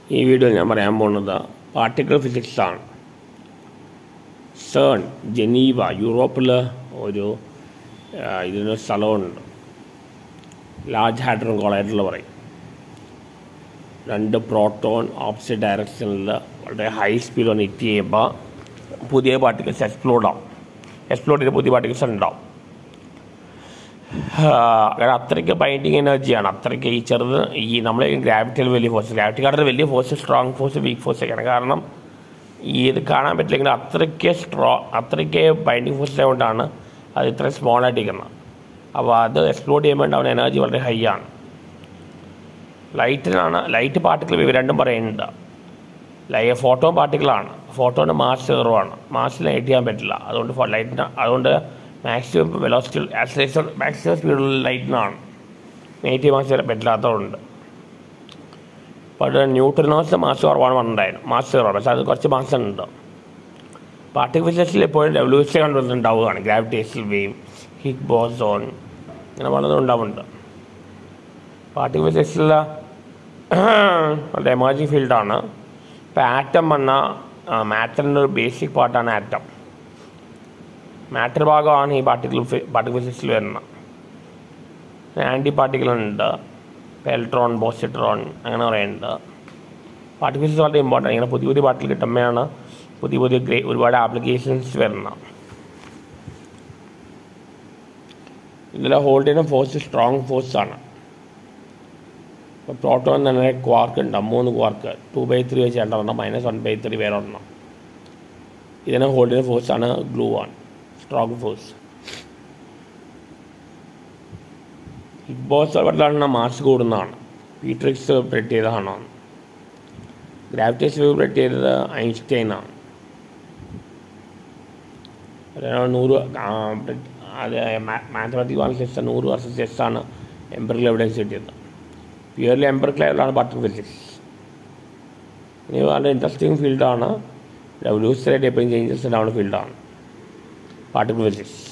ഈ വീഡിയോയിൽ ഞാൻ പറയാൻ പോകുന്നത് പാർട്ടിക്കിൾ ഫിസിക്സ് ആണ് സേൺ ജനീവ യൂറോപ്പിൽ ഒരു ആ, ഇതിനൊരു സ്ഥലമുണ്ട് ലാർജ് ഹാഡ്രോൺ കൊളൈഡറിൽ പറയും രണ്ട് പ്രോട്ടോൺ ഓപ്പോസിറ്റ് ഡയറക്ഷനിൽ വളരെ ഹൈ സ്പീഡ് വന്ന് ഹിറ്റ് ചെയ്യുമ്പോൾ പുതിയ പാർട്ടിക്കിൾസ് എക്സ്പ്ലോഡ് ആവും എക്സ്പ്ലോഡ് ചെയ്ത പുതിയ പാർട്ടിക്കിൾസ് ഉണ്ടാവും കാരണം അത്രയ്ക്ക് ബൈൻഡിങ് എനർജിയാണ് അത്രയ്ക്ക് ഈ ചെറുത് ഈ നമ്മൾ ഗ്രാവിറ്റിയിൽ വലിയ ഫോഴ്സ് ഗ്രാവിറ്റിക്കാരുടെ വലിയ force strong force weak force ഒക്കെയാണ് കാരണം ഈ ഇത് കാണാൻ പറ്റില്ലെങ്കിൽ അത്രയ്ക്ക് സ്ട്രോ അത്രയ്ക്ക് ബൈൻഡിങ് ഫോഴ്സ് ആയതുകൊണ്ടാണ് അത് ഇത്ര സ്മോൾ ആയിട്ടിരിക്കുന്നത് അപ്പോൾ അത് എക്സ്പ്ലോഡ് ചെയ്യുമ്പോൾ ഉണ്ടാവുന്ന എനർജി വളരെ ഹൈ ആണ് ലൈറ്റിനാണ് ലൈറ്റ് പാർട്ടിക്കിൾ ഇവ രണ്ടും പറയുന്നുണ്ട് ലൈ ഫോട്ടോ പാർട്ടിക്കിളാണ് ഫോട്ടോൻ്റെ മാസ് കുറവാണ് മാസ് ലൈറ്റ് ചെയ്യാൻ പറ്റില്ല അതുകൊണ്ട് ഫോ- ലൈറ്റിന് അതുകൊണ്ട് മാക്സിമം വെലോസിറ്റി ആക്സിലേഷൻ മാക്സിമം സ്പീഡുള്ള ലൈറ്റിനാണ് നെഗറ്റീവ് മാസ് വരെ പറ്റില്ലാത്തതുകൊണ്ട് അപ്പോൾ ന്യൂട്രനോസ് മാസ് കുറവാണ് പറഞ്ഞിട്ടുണ്ടായിരുന്നു മാസ് കുറവാണ് പക്ഷേ അത് കുറച്ച് മാസം ഉണ്ട് പാർട്ടിക് ഫിസിക്സിൽ എപ്പോഴും റെവല്യൂഷൻ കണ്ടുവരുന്നുണ്ടാവുകയാണ് ഗ്രാവിറ്റേഷണൽ വേവ് ഹിഗ് ബോസോൺ ഇങ്ങനെ പലതും ഉണ്ടാവുന്നുണ്ട് പാർട്ടിക് ഫിസിക്സിൽ വളരെ എമർജിങ് ഫീൽഡാണ് ഇപ്പോൾ ആറ്റം വന്ന മാറ്ററിൻ്റെ ഒരു ബേസിക് പാർട്ടാണ് ആറ്റം മാറ്റർ ഭാഗമാണ് ഈ പാർട്ടിക്കിൾ പാർട്ടിക്കിൾ ഫിസിക്സിൽ വരുന്നത് ആൻറ്റി പാർട്ടിക്കിളുണ്ട് ഇലക്ട്രോൺ പോസിട്രോൺ അങ്ങനെ പറയുന്നുണ്ട് പാർട്ടിക്കിൾ ഫിസിക്സ് വളരെ ഇമ്പോർട്ടൻ്റ് ഇങ്ങനെ പുതിയ പുതിയ പാർട്ടികൾ കിട്ടുമ്പോഴാണ് പുതിയ പുതിയ ഗ്രേ ഒരുപാട് ആപ്ലിക്കേഷൻസ് വരുന്നത് ഇതിൽ ഹോൾഡ് ചെയ്യുന്ന ഫോഴ്സ് സ്ട്രോങ് ഫോഴ്സ് ആണ് ഇപ്പോൾ പ്രോട്ടോൺ തന്നെ ക്വാർക്ക് ഉണ്ട് മൂന്ന് ക്വാർക്ക് ടു ബൈ ത്രീ വെച്ച് രണ്ടെണ്ണം മൈനസ് വൺ ബൈ ത്രീ വേറെ ഒരെണ്ണം ഇതിനെ ഹോൾഡ് ചെയ്യുന്ന ഫോഴ്സ് ആണ് ഗ്ലൂ ആണ് സ്ട്രോങ് ഫോഴ്സ് ഹിഗ്ബോസ് എവിടെയാണ് മാസ് കൂടുന്നതാണ് പീട്രിക്സ് പ്രെഡിക്റ്റ് ചെയ്തതാണ് ഗ്രാവിറ്റേഷൻ വേവ് പ്രെഡിക്റ്റ് ചെയ്തത് ഐൻസ്റ്റൈനാണ് അതായത് നൂറ് ആ, അത് മാത്തമാറ്റിക് അനുസരിച്ച് നൂറ് വർഷം ശേഷമാണ് എംബറിക്കൽ എവിഡൻസ് കിട്ടിയത് പ്യുവർലി എംബറിക്കൽ ലെവലാണ് പാർട്ടിക്കൽ ഫിസിക്സ് ഇനി വളരെ ഇൻട്രസ്റ്റിംഗ് ഫീൽഡാണ് റെവല്യൂഷനായിട്ട് എപ്പോഴും ചേഞ്ചസ് ഉണ്ടാവുന്ന ഫീൽഡാണ് പാർട്ടിക്കൽ ഫിസിക്സ്